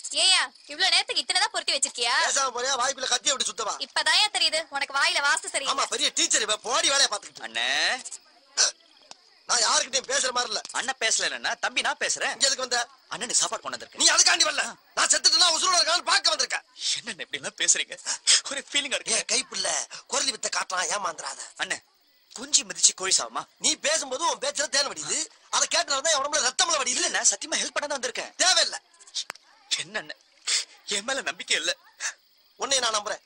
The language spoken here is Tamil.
ஏயா இவ்வளவு நேரத்துக்கு இத்தனைதான் பொருத்தி வச்சிருக்கியா பேசாம போறியா வாய்ப்புல கத்தி அப்படி சுத்தவா இப்பதாயா தெரியுது உனக்கு வாயில வாஸ்து சரி ஆமா பெரிய டீச்சர் இவ போடி வேலைய பாத்துக்கிட்டு அண்ணே நான் யாருக்கிட்டையும் பேசுற மாதிரி இல்ல அண்ணன் பேசலன்னா தம்பி நான் பேசுறேன் இங்க எதுக்கு வந்த அண்ணனுக்கு சாப்பாடு கொண்டு வந்திருக்கேன் நீ அதுக்காண்டி வரல நான் செத்துட்டுனா உசுரோட இருக்கான்னு பார்க்க வந்திருக்கேன் என்ன இப்படி எல்லாம் பேசுறீங்க ஒரு ஃபீலிங்கா இருக்கு ஏன் கைப்புள்ள குரலி வித்த காட்டுறான் ஏமாந்துறாத அண்ணே குஞ்சு மிதிச்சு கோழி சாவமா நீ பேசும்போது உன் பேச்சுல தேன் வடியுது அதை கேட்டுறதா என் உடம்புல ரத்தம்ல வடியுது இல்ல நான் சத்தியமா ஹெல்ப் பண்ண தான் வந்திருக்கேன் தேவையில்லை என்ன அண்ணே என் மேல நம்பிக்கை இல்ல உன்னை நான் நம்புறேன்